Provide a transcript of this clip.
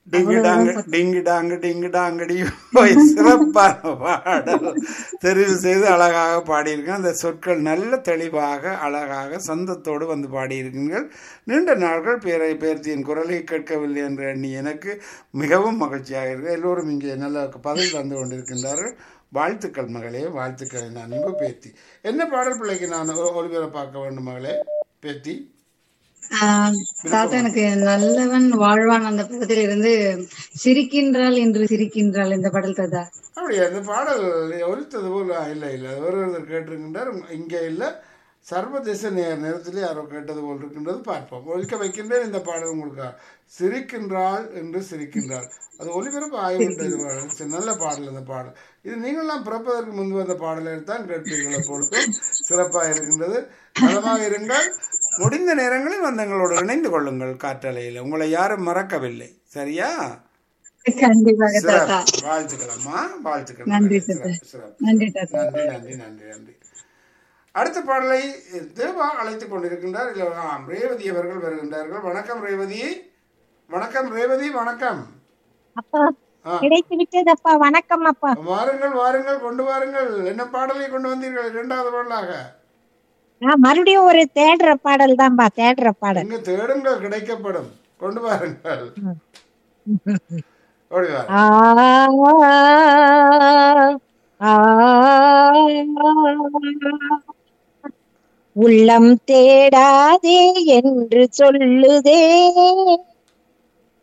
டிங்கு டாங்கு டிங்கு டாங்கு டிங்கு டாங்கடி போய் சிறப்பான பாடல் தெரிவு செய்து அழகாக பாடியிருக்கேன் அந்த சொற்கள் நல்ல தெளிவாக அழகாக சொந்தத்தோடு வந்து பாடியிருக்கீர்கள் நீண்ட நாட்கள் பேரை பேர்த்தியின் குரலை கேட்கவில்லை என்று எண்ணி எனக்கு மிகவும் மகிழ்ச்சியாக இருக்கு எல்லோரும் இங்கே நல்ல பதில் தந்து கொண்டிருக்கின்றார்கள் வாழ்த்துக்கள் மகளே வாழ்த்துக்களை நான் அன்பு பேத்தி என்ன பாடல் பிள்ளைக்கு நான் ஒ- ஒளிபரப்பாக்க வேண்டும் மகளே பேத்தி ஆஹ் தாத்தா எனக்கு நல்லவன் வாழ்வான் அந்த படத்தில் இருந்து சிரிக்கின்றாள் என்று சிரிக்கின்றாள் இந்த பாடல் தாத்தா அப்படியா அந்த பாடல் ஒலித்தது போல் இல்லை இல்லை ஒரு ஒருத்தர் கேட்டிருக்கின்றார் இங்கே இல்லை சர்வதேச நே நேரத்திலே யாரோ கேட்டது போல் இருக்கின்றது பார்ப்போம் ஒலிக்க வைக்கின்றேன் இந்த பாடல் உங்களுக்கு சிரிக்கின்றாள் என்று சிரிக்கின்றாள் அது ஒலிபரப்பு ஆகிவிட்டது பாடல் சரி, நல்ல பாடல் அந்த பாடல் இது நீங்களாம் பிறப்பதற்கு முன்பு வந்த பாடலை தான் கேட்பீர்கள் அப்பொழுதும் சிறப்பாக இருக்கின்றது நலமாக இருங்கள் முடிந்த நேரங்களில் வந்து எங்களோடு இணைந்து கொள்ளுங்கள் காற்றலையில் உங்களை யாரும் மறக்கவில்லை சரியா கண்டிப்பாக தாத்தா சிறப்பு. வாழ்த்துக்கள் அம்மா வாழ்த்துக்கள் நன்றி சிறப்பு, தாத்தா. சிறப்பு. நன்றி தாத்தா நன்றி நன்றி நன்றி நன்றி அடுத்த பாடலை தேவா அழைத்துக் கொண்டிருக்கின்றார் இல்ல, ஆம், ரேவதி அவர்கள் வருகின்றார்கள் வணக்கம் ரேவதி வணக்கம் ரேவதி வணக்கம் அப்பா ஆ. கிடைத்து விட்டதப்பா வணக்கம் அப்பா வாருங்கள் வாருங்கள் கொண்டு வாருங்கள் என்ன பாடலை கொண்டு வந்தீர்கள் இரண்டாவது பாடலாக நான் மறுபடியும் ஒரு தேடுற பாடல் தான்பா தேடுற பாடல் இங்கு தேடுங்கள் கிடைக்கப்படும் கொண்டு வாருங்கள் ஓடி வாருங்கள். ஆ, ஆ, உள்ளம் தேடாதே என்று சொல்லுதே